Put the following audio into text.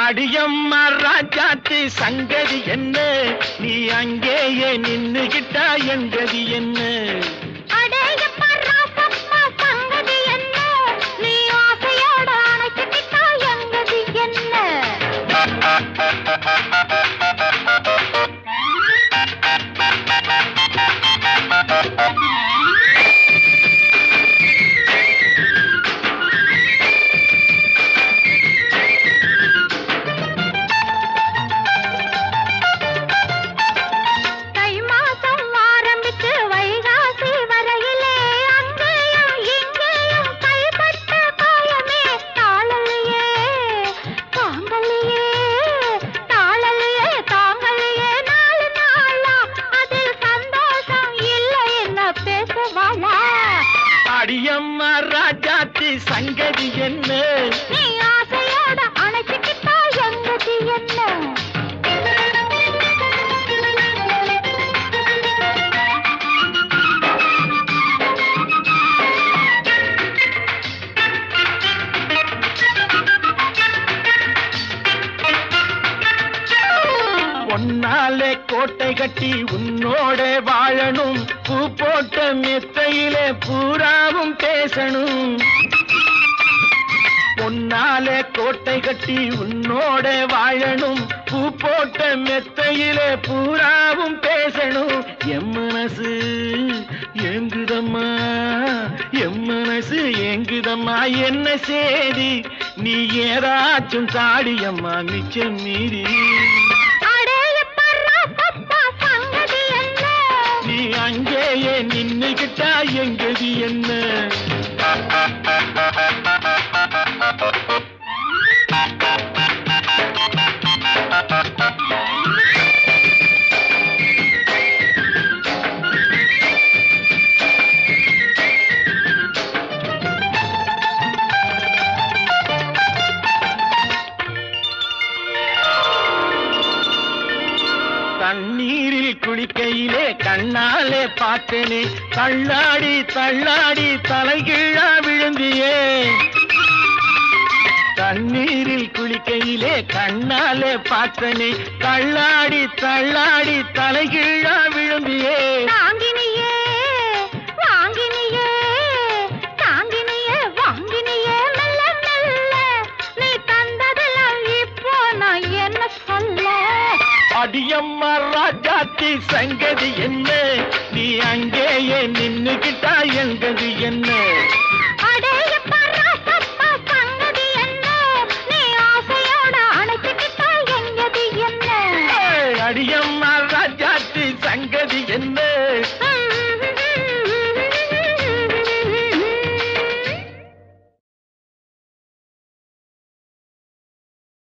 அடியம்மா ராஜாத்தி சங்கதி என்ன நீ அங்கேயே நின்னுகிட்டா எங்கதி என்ன அடேயப்பா ராசப்பா சங்கதி என்ன நீ ஆசையோட அணைச்சிட்டா எங்கதி என்ன தை மாசம் ஆரம்பிச்சு வைகாசி வரையிலே அங்கேயும் இங்கேயும் கைப்பட்ட காயமே தாளலையே தாங்கலையே தாளலையே தாங்கலையே நாலு நாளா அதில் சந்தோஷம் இல்லை என்ன பேசுவாளா அடியம்மா ராஜாத்தி சங்கதி என்ன நீ ஆசையோட அணைச்சிக்கிட்டா எங்கதி என்ன பொன்னாலே கோட்டை கட்டி உன்னோட வாழணும் பூ போட்ட மெத்தையிலே பூராவும் பேசணும் பொன்னாலே கோட்டை கட்டி உன்னோட வாழணும் பூ போட்ட மெத்தையிலே பூராவும் பேசணும் எம் மனசு ஏங்குதம்மா எம் மனசு ஏங்குதம்மா என்ன சேதி நீ ஏதாச்சும் தாடியம்மா மிச்சம் மீறி அடேயப்பா ராசப்பா சங்கதி என்ன நீ அங்கேயே நின்னுகிட்டா எங்கதி என்ன தண்ணீரில் குளிக்கையிலே கண்ணாலே பார்த்தனே தள்ளாடி தள்ளாடி தலைகீழா விழுந்தியே தண்ணீரில் குளிக்கையிலே கண்ணாலே பார்த்தனே தள்ளாடி தள்ளாடி தலைகீழா விழுந்தியே தாங்கினியே வாங்கினியே தாங்கினியே வாங்கினியே மெல்ல மெல்ல நீ தந்ததெல்லாம் இப்போ நான் என்ன சொல்ல அடியம்மா ராஜாத்தி சங்கதி என்ன நீ அங்கேயே நின்னுகிட்டா எங்கது என்ன அடேயப்பா ராசப்பா சங்கதி என்ன நீ ஆசையோட அணைச்சிக்கிட்டா எங்கதி என்ன ஏய், அடியம்மா ராஜாத்தி சங்கதி என்ன ஆ